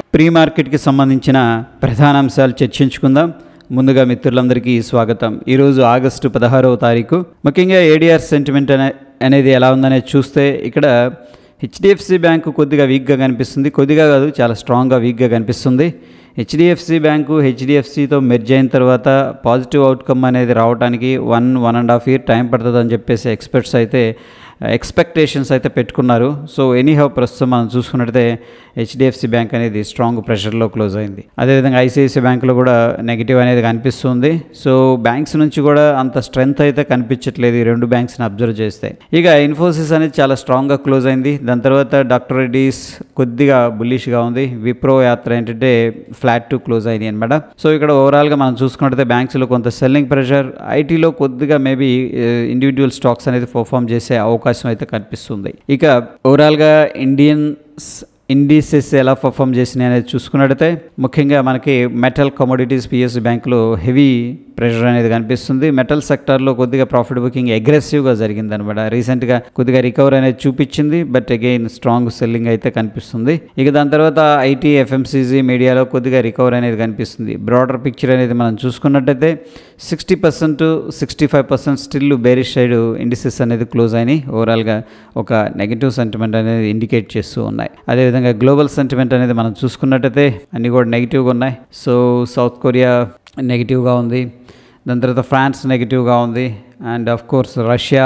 pre మార్కెట్కి సంబంధించిన ప్రధాన అంశాలు చర్చించుకుందాం ముందుగా మిత్రులందరికీ స్వాగతం ఈరోజు ఆగస్టు పదహారవ తారీఖు ముఖ్యంగా ఏడిఆర్ సెంటిమెంట్ అనే అనేది ఎలా ఉందనేది చూస్తే ఇక్కడ హెచ్డిఎఫ్సి బ్యాంకు కొద్దిగా వీక్గా కనిపిస్తుంది కొద్దిగా కాదు చాలా స్ట్రాంగ్గా వీక్గా కనిపిస్తుంది హెచ్డిఎఫ్సి బ్యాంకు హెచ్డిఎఫ్సితో మెర్జ్ అయిన తర్వాత పాజిటివ్ అవుట్కమ్ అనేది రావడానికి one one and half year time పడుతుంది అని చెప్పేసి ఎక్స్పర్ట్స్ అయితే ఎక్స్పెక్టేషన్స్ అయితే పెట్టుకున్నారు సో ఎనీహౌ ప్రస్తుతం మనం చూసుకున్నట్టయితే హెచ్డిఎఫ్సి బ్యాంక్ అనేది స్ట్రాంగ్ ప్రెషర్లో క్లోజ్ అయింది అదేవిధంగా ఐసిఐసి బ్యాంకులో కూడా నెగిటివ్ అనేది కనిపిస్తుంది సో బ్యాంక్స్ నుంచి కూడా అంత స్ట్రెంగ్త్ అయితే కనిపించట్లేదు ఈ రెండు బ్యాంక్స్ని అబ్జర్వ్ చేస్తే ఇక ఇన్ఫోసిస్ అనేది చాలా స్ట్రాంగ్గా క్లోజ్ అయింది దాని తర్వాత డాక్టర్ రెడ్డిస్ కొద్దిగా బుల్లిష్గా ఉంది విప్రో యాత్ర ఏంటంటే ఫ్లాట్ టు క్లోజ్ అయింది అనమాట సో ఇక్కడ ఓవరాల్గా మనం చూసుకున్నట్టయితే బ్యాంక్స్లో కొంత సెల్లింగ్ ప్రెషర్ ఐటీలో కొద్దిగా మేబీ ఇండివిజువల్ స్టాక్స్ అనేది పర్ఫామ్ చేసే అవకాశం అయితే కనిపిస్తుంది ఇక ఓవరాల్గా ఇండియన్ ఇండిసెస్ ఎలా పర్ఫామ్ చేసినాయి అనేది చూసుకున్నట్టయితే ముఖ్యంగా మనకి మెటల్ కమోడిటీస్ పిఎస్ బ్యాంకులో హెవీ ప్రెషర్ అనేది కనిపిస్తుంది మెటల్ సెక్టార్లో కొద్దిగా ప్రాఫిట్ బుకింగ్ అగ్రెసివ్గా జరిగింది అనమాట రీసెంట్గా కొద్దిగా రికవర్ అనేది చూపించింది బట్ అగైన్ స్ట్రాంగ్ సెల్లింగ్ అయితే కనిపిస్తుంది ఇక దాని తర్వాత ఐటీ ఎఫ్ఎంసీజీ మీడియాలో కొద్దిగా రికవర్ అనేది కనిపిస్తుంది బ్రాడర్ పిక్చర్ అనేది మనం చూసుకున్నట్టయితే sixty percent sixty five percent still bearish side indices అనేది క్లోజ్ అయినాయి ఓవరాల్గా ఒక నెగిటివ్ సెంటిమెంట్ అనేది ఇండికేట్ చేస్తూ ఉన్నాయి అదేవిధంగా గ్లోబల్ సెంటిమెంట్ అనేది మనం చూసుకున్నట్టయితే అన్నీ కూడా నెగిటివ్గా ఉన్నాయి సో సౌత్ కొరియా నెగిటివ్గా ఉంది దాని తర్వాత ఫ్రాన్స్ నెగిటివ్గా ఉంది అండ్ ఆఫ్ కోర్స్ రష్యా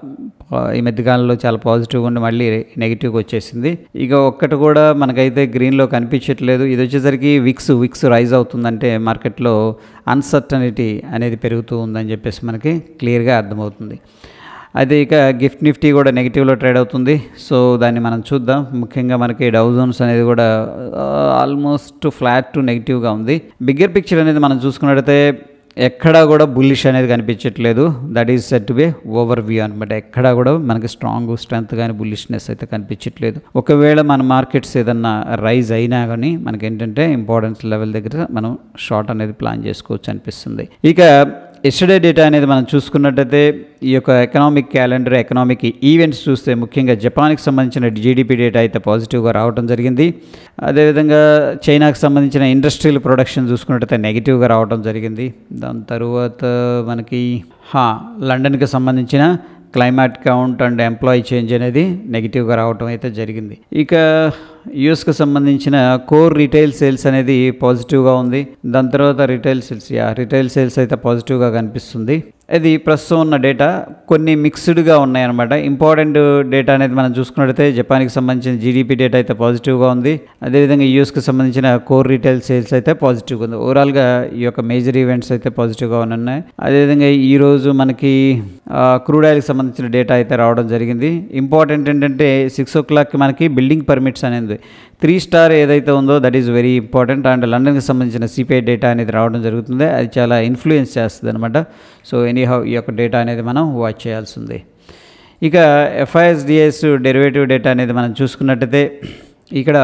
ఈ మధ్యకాలంలో చాలా పాజిటివ్గా ఉండి మళ్ళీ నెగిటివ్గా వచ్చేసింది ఇక ఒక్కటి కూడా మనకైతే గ్రీన్లో కనిపించట్లేదు ఇది వచ్చేసరికి విక్స్ విక్స్ రైజ్ అవుతుందంటే మార్కెట్లో అన్సర్టనిటీ అనేది పెరుగుతూ ఉందని చెప్పేసి మనకి క్లియర్గా అర్థమవుతుంది అయితే ఇక గిఫ్ట్ నిఫ్టీ కూడా నెగిటివ్లో ట్రేడ్ అవుతుంది సో దాన్ని మనం చూద్దాం ముఖ్యంగా మనకి డౌజోన్స్ అనేది కూడా ఆల్మోస్ట్ ఫ్లాట్ టు నెగిటివ్గా ఉంది బిగ్గర్ పిక్చర్ అనేది మనం చూసుకున్నట్టయితే ఎక్కడా కూడా బుల్లిష్ అనేది కనిపించట్లేదు that is set be over view అనమాట ఎక్కడా కూడా మనకి స్ట్రాంగ్ స్ట్రెంత్ కానీ బుల్లిష్నెస్ అయితే కనిపించట్లేదు ఒకవేళ మన మార్కెట్స్ ఏదన్నా రైజ్ అయినా కానీ మనకి ఏంటంటే ఇంపార్టెన్స్ లెవెల్ దగ్గర మనం షార్ట్ అనేది ప్లాన్ చేసుకోవచ్చు అనిపిస్తుంది ఇక ఎస్టర్డే డేటా అనేది మనం చూసుకున్నట్టయితే ఈ యొక్క ఎకనామిక్ క్యాలెండర్ ఎకనామిక్ ఈవెంట్స్ చూస్తే ముఖ్యంగా జపాన్కి సంబంధించిన జీడిపి డేటా అయితే పాజిటివ్గా రావడం జరిగింది అదేవిధంగా చైనాకి సంబంధించిన ఇండస్ట్రియల్ ప్రొడక్షన్ చూసుకున్నట్టయితే నెగిటివ్గా రావడం జరిగింది దాని తరువాత మనకి హా లండన్కి సంబంధించిన claimant count and employee change అనేది నెగిటివ్గా రావటం అయితే జరిగింది ఇక యూఎస్కి సంబంధించిన కోర్ రీటైల్ సేల్స్ అనేది పాజిటివ్గా ఉంది దాని తర్వాత retail sales yeah retail sales అయితే పాజిటివ్గా కనిపిస్తుంది ఇది ప్రస్తుతం ఉన్న డేటా కొన్ని మిక్స్డ్గా ఉన్నాయన్నమాట ఇంపార్టెంట్ డేటా అనేది మనం చూసుకున్నట్టయితే జపాన్కి సంబంధించిన జీడిపి డేటా అయితే పాజిటివ్గా ఉంది అదేవిధంగా యూఎస్కి సంబంధించిన కోర్ రీటైల్ సేల్స్ అయితే పాజిటివ్గా ఉంది ఓవరాల్గా ఈ యొక్క మేజర్ ఈవెంట్స్ అయితే పాజిటివ్గా ఉన్నాయి అదేవిధంగా ఈరోజు మనకి క్రూడ్ ఆయిల్కి సంబంధించిన డేటా అయితే రావడం జరిగింది ఇంపార్టెంట్ ఏంటంటే సిక్స్ ఓ క్లాక్కి మనకి బిల్డింగ్ పర్మిట్స్ అనేది త్రీ స్టార్ ఏదైతే ఉందో that is very important and లండన్కి సంబంధించిన సిపిఐ డేటా అనేది రావడం జరుగుతుంది అది చాలా ఇన్ఫ్లుయెన్స్ చేస్తుంది అనమాట సో ఎనీహౌ ఈ యొక్క డేటా అనేది మనం వాచ్ చేయాల్సి ఉంది ఇక ఎఫ్ఐఎస్డిఎస్ డెరివేటివ్ డేటా అనేది మనం చూసుకున్నట్టయితే ఇక్కడ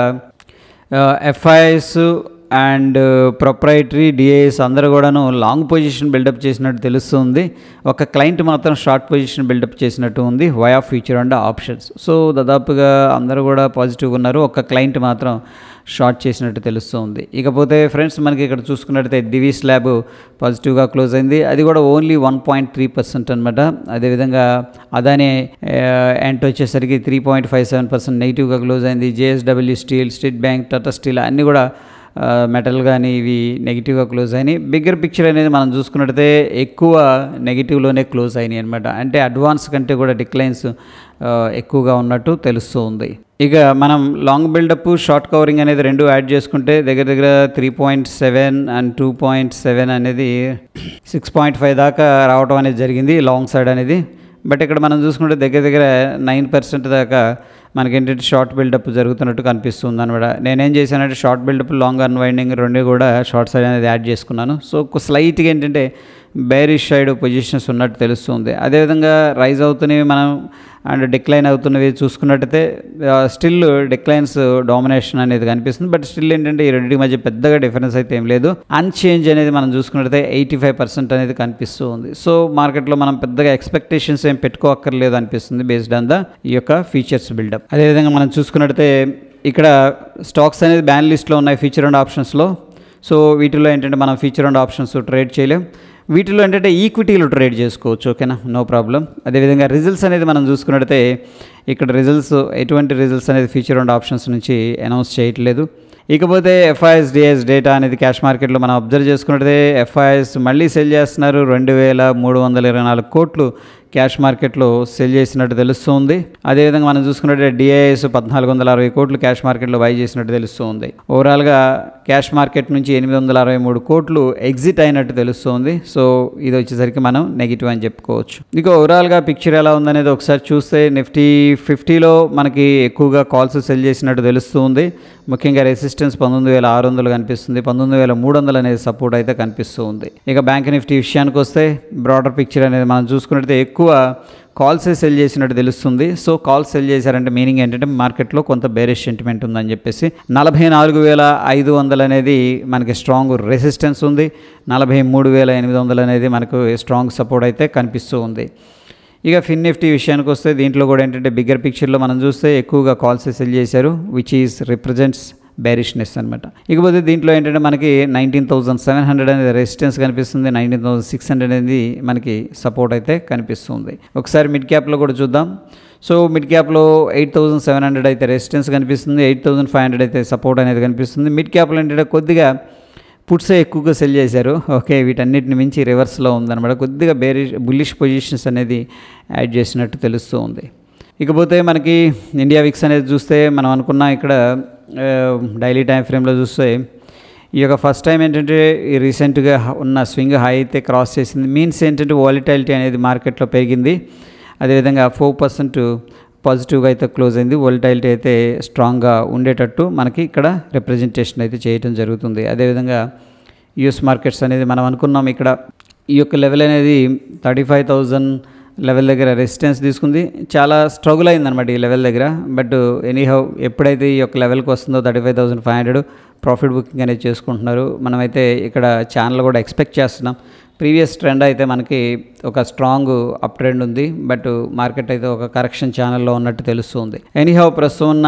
ఎఫ్ఐఎస్ అండ్ ప్రొప్రైటరీ డిఐఎస్ అందరూ కూడాను లాంగ్ పొజిషన్ బిల్డప్ చేసినట్టు తెలుస్తుంది ఒక క్లయింట్ మాత్రం షార్ట్ పొజిషన్ బిల్డప్ చేసినట్టు ఉంది via future and options so దాదాపుగా అందరూ కూడా పాజిటివ్గా ఉన్నారు ఒక క్లయింట్ మాత్రం షార్ట్ చేసినట్టు తెలుస్తుంది ఇకపోతే ఫ్రెండ్స్ మనకి ఇక్కడ చూసుకున్నట్టయితే డివి స్లాబ్ పాజిటివ్గా క్లోజ్ అయింది అది కూడా only one point three percent అనమాట అదేవిధంగా అదానే యాంట్ వచ్చేసరికి three point five seven percent నెగిటివ్గా క్లోజ్ అయింది JSW steel State Bank Tata steel అన్నీ కూడా మెటల్ కానీ ఇవి నెగిటివ్గా క్లోజ్ అయినాయి బిగ్గర్ పిక్చర్ అనేది మనం చూసుకున్నట్టయితే ఎక్కువ నెగిటివ్లోనే క్లోజ్ అయినాయి అనమాట అంటే అడ్వాన్స్ కంటే కూడా డిక్లైన్స్ ఎక్కువగా ఉన్నట్టు తెలుస్తూ ఉంది ఇక మనం లాంగ్ బిల్డప్ షార్ట్ కవరింగ్ అనేది రెండు యాడ్ చేసుకుంటే దగ్గర దగ్గర three point seven and two point seven అనేది సిక్స్ పాయింట్ ఫైవ్ దాకా రావడం అనేది జరిగింది లాంగ్ సైడ్ అనేది బట్ ఇక్కడ మనం చూసుకుంటే దగ్గర దగ్గర నైన్ పర్సెంట్ దాకా మనకేంటంటే షార్ట్ బిల్డప్ జరుగుతున్నట్టు కనిపిస్తుంది అనమాట నేనేం చేశానంటే షార్ట్ బిల్డప్ లాంగ్ అన్వైండింగ్ రెండు కూడా షార్ట్ సైడ్ అనేది యాడ్ చేసుకున్నాను సో స్లైట్గా ఏంటంటే బేరిష్ సైడ్ పొజిషన్స్ ఉన్నట్టు తెలుస్తుంది అదేవిధంగా రైజ్ అవుతున్నవి మనం అండ్ డిక్లైన్ అవుతున్నవి చూసుకున్నట్టయితే స్టిల్ డిక్లైన్స్ డామినేషన్ అనేది కనిపిస్తుంది బట్ స్టిల్ ఏంటంటే ఈ రెండింటి మధ్య పెద్దగా డిఫరెన్స్ అయితే ఏం లేదు అన్చేంజ్ అనేది మనం చూసుకున్నట్టయితే ఎయిటీ ఫైవ్ పర్సెంట్ అనేది కనిపిస్తూ ఉంది సో మార్కెట్లో మనం పెద్దగా ఎక్స్పెక్టేషన్స్ ఏం పెట్టుకోక్కర్లేదు అనిపిస్తుంది బేస్డ్ ఆన్ ద ఈ యొక్క ఫీచర్స్ బిల్డప్ అదేవిధంగా మనం చూసుకున్నట్టయితే ఇక్కడ స్టాక్స్ అనేది బ్యాన్ లిస్ట్లో ఉన్నాయి ఫీచర్ అండ్ ఆప్షన్స్లో సో వీటిలో ఏంటంటే మనం ఫీచర్ అండ్ ఆప్షన్స్ ట్రేడ్ చేయలేం వీటిలో ఏంటంటే ఈక్విటీలు ట్రేడ్ చేసుకోవచ్చు ఓకేనా నో ప్రాబ్లం అదేవిధంగా రిజల్ట్స్ అనేది మనం చూసుకున్నట్టయితే ఇక్కడ రిజల్ట్స్ ఎటువంటి రిజల్ట్స్ అనేది ఫీచర్ అండ్ ఆప్షన్స్ నుంచి అనౌన్స్ చేయట్లేదు ఇకపోతే ఎఫ్ఐఎస్ డిఎస్ డేటా అనేది క్యాష్ మార్కెట్లో మనం అబ్జర్వ్ చేసుకున్నట్టే ఎఫ్ఐఎస్ మళ్ళీ సెల్ చేస్తున్నారు రెండు వేల మూడు వందల ఇరవై నాలుగు కోట్లు క్యాష్ మార్కెట్లో సెల్ చేసినట్టు తెలుస్తుంది అదేవిధంగా మనం చూసుకున్నట్టే డిఐఎస్ పద్నాలుగు వందల అరవై కోట్లు క్యాష్ మార్కెట్లో బై చేసినట్టు తెలుస్తుంది ఓవరాల్గా క్యాష్ మార్కెట్ నుంచి ఎనిమిది వందల అరవై మూడు కోట్లు ఎగ్జిట్ అయినట్టు తెలుస్తుంది సో ఇది వచ్చేసరికి మనం నెగిటివ్ అని చెప్పుకోవచ్చు ఇక ఓవరాల్గా పిక్చర్ ఎలా ఉందనేది ఒకసారి చూస్తే నిఫ్టీ ఫిఫ్టీలో మనకి ఎక్కువగా కాల్స్ సెల్ చేసినట్టు తెలుస్తుంది ముఖ్యంగా రెసిస్టెన్స్ పంతొమ్మిది వేల ఆరు వందలు కనిపిస్తుంది పంతొమ్మిది వేల మూడు వందలు అనేది సపోర్ట్ అయితే కనిపిస్తూ ఉంది ఇక బ్యాంక్ నిఫ్టీ విషయానికి వస్తే బ్రాడర్ పిక్చర్ అనేది మనం చూసుకున్నట్లయితే ఎక్కువ కాల్స్ సెల్ చేసినట్టు తెలుస్తుంది సో కాల్స్ సెల్ చేశారంటే మీనింగ్ ఏంటంటే మార్కెట్లో కొంత బేరిష్ సెంటిమెంట్ ఉందని చెప్పేసి నలభై నాలుగు వేల ఐదు వందలు అనేది మనకి స్ట్రాంగ్ రెసిస్టెన్స్ ఉంది నలభై మూడు వేల ఎనిమిది వందలు అనేది మనకు స్ట్రాంగ్ సపోర్ట్ అయితే కనిపిస్తూ ఉంది ఇక ఫిన్ నిఫ్టీ విషయానికి వస్తే దీంట్లో కూడా ఏంటంటే బిగ్గర్ పిక్చర్లో మనం చూస్తే ఎక్కువగా కాల్స్ సెల్ చేశారు విచ్ ఈస్ రిప్రజెంట్స్ బేరిష్నెస్ అనమాట ఇకపోతే దీంట్లో ఏంటంటే మనకి నైన్టీన్ థౌసండ్ సెవెన్ హండ్రెడ్ అనేది రెసిస్టెన్స్ కనిపిస్తుంది నైన్టీన్ థౌసండ్ సిక్స్ హండ్రెడ్ అనేది మనకి సపోర్ట్ అయితే కనిపిస్తుంది ఒకసారి మిడ్ క్యాప్లో కూడా చూద్దాం సో మిడ్ క్యాప్లో ఎయిట్ థౌసండ్ సెవెన్ హండ్రెడ్ అయితే రెసిస్టెన్స్ కనిపిస్తుంది ఎయిట్ థౌసండ్ ఫైవ్ హండ్రెడ్ అయితే సపోర్ట్ అనేది కనిపిస్తుంది మిడ్ క్యాప్లో ఏంటంటే కొద్దిగా పుట్సే ఎక్కువగా సెల్ చేశారు ఓకే వీటన్నిటిని మించి రివర్స్లో ఉందన్నమాట కొద్దిగా బేరి బుల్లిష్ పొజిషన్స్ అనేది యాడ్ చేసినట్టు తెలుస్తూ ఉంది ఇకపోతే మనకి ఇండియా విక్స్ అనేది చూస్తే మనం అనుకున్న ఇక్కడ డైలీ టైం ఫ్రేమ్లో చూస్తే ఈ యొక్క ఫస్ట్ టైం ఏంటంటే ఈ రీసెంట్గా ఉన్న స్వింగ్ హై అయితే క్రాస్ చేసింది మీన్స్ ఏంటంటే వాలిటాలిటీ అనేది మార్కెట్లో పెరిగింది అదేవిధంగా ఫోర్ పర్సెంట్ పాజిటివ్గా అయితే క్లోజ్ అయింది వోల్టైలిటీ అయితే స్ట్రాంగ్గా ఉండేటట్టు మనకి ఇక్కడ రిప్రజెంటేషన్ అయితే చేయటం జరుగుతుంది అదేవిధంగా యూఎస్ మార్కెట్స్ అనేది మనం అనుకున్నాం ఇక్కడ ఈ యొక్క లెవెల్ అనేది థర్టీ ఫైవ్ థౌజండ్ లెవెల్ దగ్గర రెసిస్టెన్స్ తీసుకుంది చాలా స్ట్రగుల్ అయిందనమాట ఈ లెవెల్ దగ్గర బట్ ఎనీహౌ ఎప్పుడైతే ఈ యొక్క లెవెల్కి వస్తుందో thirty five thousand five hundred profit booking అనేది చేసుకుంటున్నారు మనమైతే ఇక్కడ ఛానల్ కూడా ఎక్స్పెక్ట్ చేస్తున్నాం ప్రీవియస్ ట్రెండ్ అయితే మనకి ఒక స్ట్రాంగ్ అప్ ట్రెండ్ ఉంది బట్ మార్కెట్ అయితే ఒక కరెక్షన్ ఛానల్లో ఉన్నట్టు తెలుస్తుంది ఎనీహౌ ప్రస్తుతం ఉన్న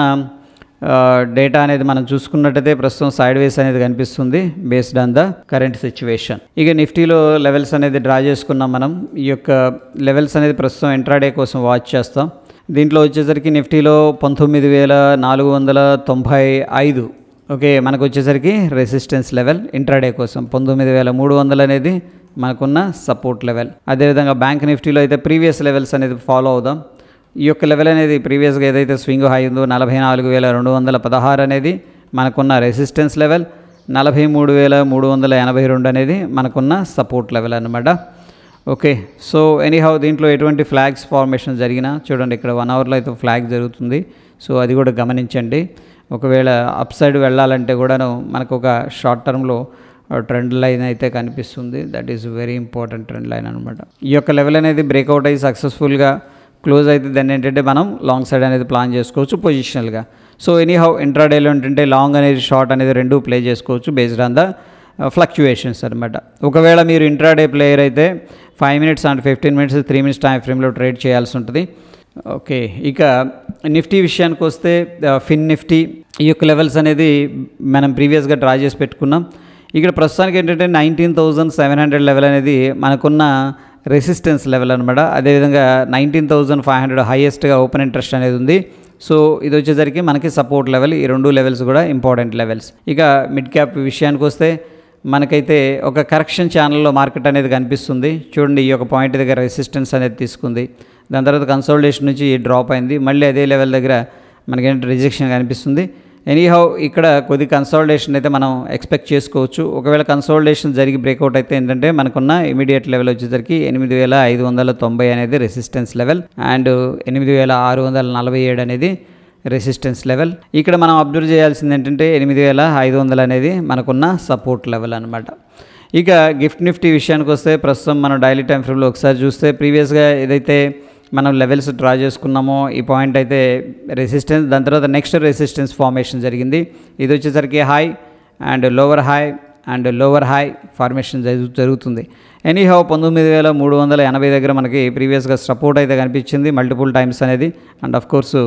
డేటా అనేది మనం చూసుకున్నట్టయితే ప్రస్తుతం సైడ్ వేస్ అనేది కనిపిస్తుంది based on the current situation ఇక నిఫ్టీలో లెవెల్స్ అనేది డ్రా చేసుకున్నాం మనం ఈ యొక్క లెవెల్స్ అనేది ప్రస్తుతం ఇంట్రాడే కోసం వాచ్ చేస్తాం దీంట్లో వచ్చేసరికి నిఫ్టీలో పంతొమ్మిది వేల నాలుగు వందల తొంభై ఐదు ఓకే మనకు వచ్చేసరికి రెసిస్టెన్స్ లెవెల్ ఇంట్రాడే కోసం పంతొమ్మిది వేల మూడు వందలు అనేది మనకున్న సపోర్ట్ లెవెల్ అదేవిధంగా బ్యాంక్ నిఫ్టీలో అయితే ప్రీవియస్ లెవెల్స్ అనేది ఫాలో అవుదాం ఈ యొక్క లెవెల్ అనేది ప్రీవియస్గా ఏదైతే స్వింగ్ హై ఉందో నలభై నాలుగు వేల రెండు వందల పదహారు అనేది మనకున్న రెసిస్టెన్స్ లెవెల్ నలభై మూడు వేల మూడు వందల ఎనభై రెండు అనేది మనకున్న సపోర్ట్ లెవెల్ అనమాట ఓకే సో ఎనీహౌ దీంట్లో ఎటువంటి ఫ్లాగ్స్ ఫార్మేషన్ జరిగినా చూడండి ఇక్కడ వన్ అవర్లో అయితే ఫ్లాగ్ జరుగుతుంది సో అది కూడా గమనించండి ఒకవేళ అప్ సైడ్ వెళ్ళాలంటే కూడాను మనకు ఒక షార్ట్ టర్మ్లో ట్రెండ్ లైన్ అయితే కనిపిస్తుంది that is very important trend line అనమాట ఈ యొక్క లెవెల్ అనేది బ్రేక్అవుట్ అయ్యి సక్సెస్ఫుల్గా క్లోజ్ అయితే దాన్ని ఏంటంటే మనం లాంగ్ సైడ్ అనేది ప్లాన్ చేసుకోవచ్చు పొజిషనల్గా సో ఎనీ హౌ ఇంట్రాడేలో ఏంటంటే లాంగ్ అనేది షార్ట్ అనేది రెండు ప్లే చేసుకోవచ్చు బేస్డ్ ఆన్ ద ఫ్లక్చుయేషన్స్ అనమాట ఒకవేళ మీరు ఇంట్రాడే ప్లేయర్ అయితే five minutes and fifteen minutes three minutes time ఫ్రేమ్లో ట్రేడ్ చేయాల్సి ఉంటుంది ఓకే ఇక నిఫ్టీ విషయానికి వస్తే ఫిన్ నిఫ్టీ ఈ యొక్క లెవెల్స్ అనేది మనం ప్రీవియస్గా డ్రా చేసి పెట్టుకున్నాం ఇక్కడ ప్రస్తుతానికి ఏంటంటే nineteen thousand seven hundred level అనేది మనకున్న రెసిస్టెన్స్ లెవెల్ అనమాట అదేవిధంగా నైన్టీన్ థౌజండ్ ఫైవ్ హండ్రెడ్ హైయెస్ట్గా ఓపెన్ ఇంట్రెస్ట్ అనేది ఉంది సో ఇది వచ్చేసరికి మనకి సపోర్ట్ లెవెల్ ఈ రెండు లెవెల్స్ కూడా ఇంపార్టెంట్ లెవెల్స్ ఇక మిడ్ క్యాప్ విషయానికి వస్తే మనకైతే ఒక కరెక్షన్ ఛానల్లో మార్కెట్ అనేది కనిపిస్తుంది చూడండి ఈ యొక్క పాయింట్ దగ్గర రెసిస్టెన్స్ అనేది తీసుకుంది దాని తర్వాత కన్సల్టేషన్ నుంచి డ్రాప్ అయింది మళ్ళీ అదే లెవెల్ దగ్గర మనకేంటి రిజెక్షన్ కనిపిస్తుంది ఎనీహౌ ఇక్కడ కొద్ది కన్సల్టేషన్ అయితే మనం ఎక్స్పెక్ట్ చేసుకోవచ్చు ఒకవేళ కన్సల్టేషన్ జరిగి బ్రేక్అవుట్ అయితే ఏంటంటే మనకున్న ఇమీడియట్ లెవెల్ వచ్చేసరికి ఎనిమిది వేల ఐదు వందల తొంభై అనేది రెసిస్టెన్స్ లెవెల్ అండ్ ఎనిమిది వేల ఆరు వందల నలభై ఏడు అనేది రెసిస్టెన్స్ లెవెల్ ఇక్కడ మనం అబ్జర్వ్ చేయాల్సింది ఏంటంటే ఎనిమిది వేల ఐదు వందలు అనేది మనకున్న సపోర్ట్ లెవెల్ అనమాట ఇక గిఫ్ట్ నిఫ్టీ విషయానికి వస్తే ప్రస్తుతం మనం డైలీ టైం ఫ్రేమ్లో ఒకసారి చూస్తే ప్రీవియస్గా ఏదైతే మనం లెవెల్స్ డ్రా చేసుకున్నామో ఈ పాయింట్ అయితే రెసిస్టెన్స్ దాని తర్వాత నెక్స్ట్ రెసిస్టెన్స్ ఫార్మేషన్ జరిగింది ఇది వచ్చేసరికి high and lower high and lower high formation జరుగుతుంది ఎనీహౌ పంతొమ్మిది వేల మూడు వందల ఎనభై దగ్గర మనకి ప్రీవియస్గా సపోర్ట్ అయితే కనిపించింది మల్టిపుల్ టైమ్స్ అనేది అండ్ ఆఫ్ కోర్సు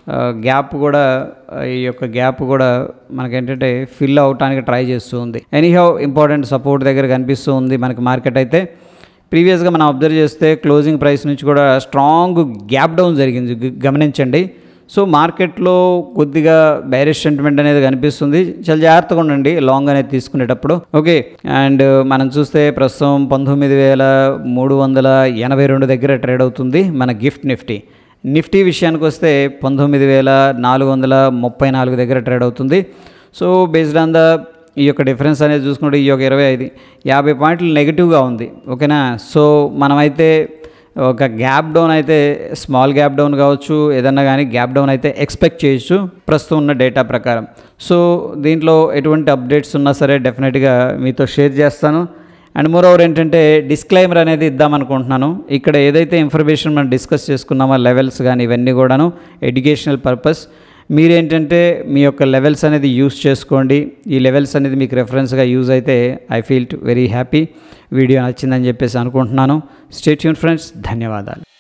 గ్యాప్ కూడా ఆ, ఈ యొక్క గ్యాప్ కూడా మనకేంటంటే ఫిల్ అవటానికి ట్రై చేస్తూ ఉంది ఎనీహౌ ఇంపార్టెంట్ సపోర్ట్ దగ్గర కనిపిస్తూ ఉంది మనకి మార్కెట్ అయితే ప్రీవియస్గా మనం అబ్జర్వ్ చేస్తే క్లోజింగ్ ప్రైస్ నుంచి కూడా స్ట్రాంగ్ గ్యాప్ డౌన్ జరిగింది గ- గమనించండి సో మార్కెట్లో కొద్దిగా బైరిష్ సెంటిమెంట్ అనేది కనిపిస్తుంది చాలా జాగ్రత్తగా ఉండండి లాంగ్ అనేది తీసుకునేటప్పుడు ఓకే అండ్ మనం చూస్తే ప్రస్తుతం పంతొమ్మిది వేల మూడు వందల ఎనభై రెండు దగ్గర ట్రేడ్ అవుతుంది మన గిఫ్ట్ నిఫ్టీ నిఫ్టీ విషయానికి వస్తే పంతొమ్మిది వేల నాలుగు వందల ముప్పై నాలుగు దగ్గర ట్రేడ్ అవుతుంది సో బేస్డ్ ఆన్ ద ఈ యొక్క డిఫరెన్స్ అనేది చూసుకుంటే ఈ యొక్క ఇరవై ఐదు యాభై పాయింట్లు నెగిటివ్గా ఉంది ఓకేనా సో మనమైతే ఒక గ్యాప్ డౌన్ అయితే స్మాల్ గ్యాప్ డౌన్ కావచ్చు ఏదన్నా కానీ గ్యాప్ డౌన్ అయితే ఎక్స్పెక్ట్ చేయొచ్చు ప్రస్తుతం ఉన్న డేటా ప్రకారం సో దీంట్లో ఎటువంటి అప్డేట్స్ ఉన్నా సరే డెఫినెట్గా మీతో షేర్ చేస్తాను అండ్ మోర్ ఓవర్ ఏంటంటే డిస్క్లైమర్ అనేది ఇద్దామనుకుంటున్నాను ఇక్కడ ఏదైతే ఇన్ఫర్మేషన్ మనం డిస్కస్ చేసుకున్నామో లెవెల్స్ కానీ ఇవన్నీ కూడాను ఎడ్యుకేషనల్ పర్పస్ మీరేంటంటే మీ యొక్క లెవెల్స్ అనేది యూస్ చేసుకోండి ఈ లెవెల్స్ అనేది మీకు రెఫరెన్స్గా యూజ్ అయితే I feel very happy video నచ్చిందని చెప్పేసి అనుకుంటున్నాను స్టేట్యూన్ ఫ్రెండ్స్ ధన్యవాదాలు